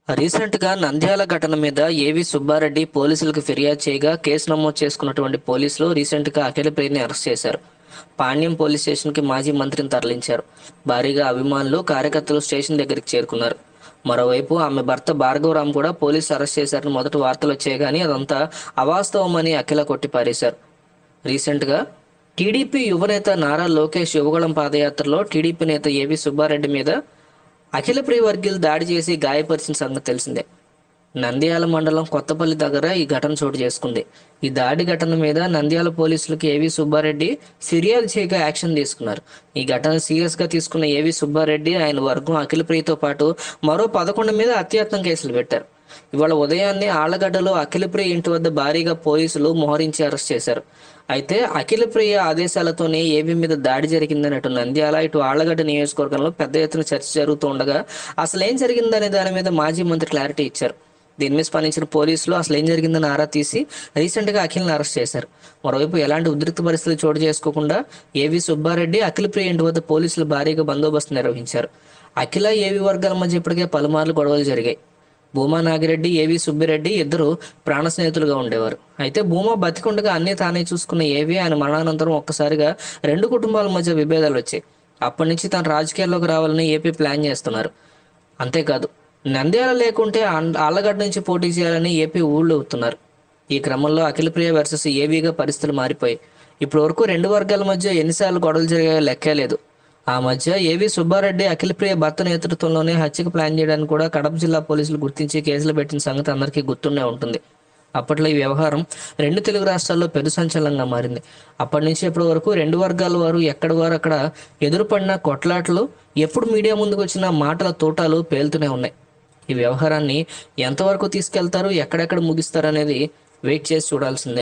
recent గా నంద్యాల ఘటన మీద ఏవి సుబ్బారెడ్డి పోలీసులకు ఫిర్యాదు చేయగా కేసు నమోదు చేసుకున్నటువంటి పోలీసులు రీసెంట్ గా అఖిల ప్రియని అరెస్ట్ చేశారు పాణ్యం పోలీస్ స్టేషన్ కి మాజీ మంత్రిని తరలించారు భారీగా అభిమానులు కార్యకర్తలు స్టేషన్ దగ్గరికి చేరుకున్నారు మరోవైపు ఆమె భర్త భార్గవరామ్ కూడా పోలీసు అరెస్ట్ చేశారని మొదటి వార్తలు వచ్చాయి కానీ అదంతా అవాస్తవమని అఖిల కొట్టిపారేశారు రీసెంట్గా టీడీపీ యువనేత నారా లోకేష్ యువగళం పాదయాత్రలో టీడీపీ నేత ఏవి సుబ్బారెడ్డి మీద అఖిల ప్రియ వర్గీయులు దాడి చేసి గాయపరిచిన సంగతి తెలిసిందే నంద్యాల మండలం కొత్తపల్లి దగ్గర ఈ ఘటన చోటు చేసుకుంది ఈ దాడి ఘటన మీద నంద్యాల పోలీసులకు ఏవి సుబ్బారెడ్డి ఫిర్యాదు చేయగా యాక్షన్ తీసుకున్నారు ఈ ఘటన సీరియస్ గా తీసుకున్న ఏవి సుబ్బారెడ్డి ఆయన వర్గం అఖిల ప్రియతో పాటు మరో పదకొండు మీద అత్యత్నం కేసులు పెట్టారు ఇవాళ ఉదయాన్నే ఆళ్లగడ్డలో అఖిలప్రియ ఇంటి వద్ద భారీగా పోలీసులు మోహరించి అరెస్ట్ చేశారు అయితే అఖిలప్రియ ఆదేశాలతోనే ఏబీ మీద దాడి జరిగిందని అటు నంద్యాల ఇటు ఆళ్లగడ్డ నియోజకవర్గంలో పెద్ద ఎత్తున చర్చ జరుగుతూ ఉండగా అసలు ఏం జరిగిందనే దాని మీద మాజీ మంత్రి క్లారిటీ ఇచ్చారు దీని మీద స్పందించిన పోలీసులు అసలు ఏం జరిగిందని ఆరా తీసి రీసెంట్ గా అఖిల్ని అరెస్ట్ చేశారు మరోవైపు ఎలాంటి ఉద్రిక్త పరిస్థితులు చోటు చేసుకోకుండా ఏవి సుబ్బారెడ్డి అఖిలప్రియ ఇంటి వద్ద పోలీసులు భారీగా బందోబస్తు నిర్వహించారు అఖిల ఏవి వర్గాల మధ్య ఇప్పటికే పలుమార్లు గొడవలు జరిగాయి భూమా నాగిరెడ్డి ఏవి సుబ్బిరెడ్డి ఇద్దరు ప్రాణ స్నేహితులుగా ఉండేవారు అయితే భూమా బతికుండగా అన్నీ తానే చూసుకున్న ఏవి ఆయన మరణానంతరం ఒక్కసారిగా రెండు కుటుంబాల మధ్య విభేదాలు వచ్చాయి అప్పటి నుంచి తను రాజకీయాల్లోకి రావాలని ఏపీ ప్లాన్ చేస్తున్నారు అంతేకాదు నంద్యాల లేకుంటే ఆన్- ఆళ్లగడ్డ నుంచి పోటీ చేయాలని ఏపీ ఊళ్ళో అవుతున్నారు ఈ క్రమంలో అఖిలప్రియ వర్సెస్ ఏవీగా పరిస్థితులు మారిపోయాయి ఇప్పటి వరకు రెండు వర్గాల మధ్య ఎన్నిసార్లు గొడవలు జరిగాయో లెక్కే లేదు ఆ మధ్య ఏవి సుబ్బారెడ్డి అఖిలప్రియ భర్త నేతృత్వంలోనే హత్యకు ప్లాన్ చేయడానికి కూడా కడప జిల్లా పోలీసులు గుర్తించి కేసులు పెట్టిన సంగతి అందరికీ గుర్తుండే ఉంటుంది అప్పట్లో ఈ వ్యవహారం రెండు తెలుగు రాష్ట్రాల్లో పెను సంచలనంగా మారింది అప్పటి నుంచి ఇప్పటి వరకు రెండు వర్గాల వారు ఎక్కడి వారు అక్కడ ఎదురుపడిన కొట్లాటలు ఎప్పుడు మీడియా ముందుకు వచ్చిన మాటల తోటాలు పేలుతూనే ఉన్నాయి ఈ వ్యవహారాన్ని ఎంతవరకు తీసుకెళ్తారు ఎక్కడెక్కడ ముగిస్తారు అనేది వెయిట్ చేసి చూడాల్సిందే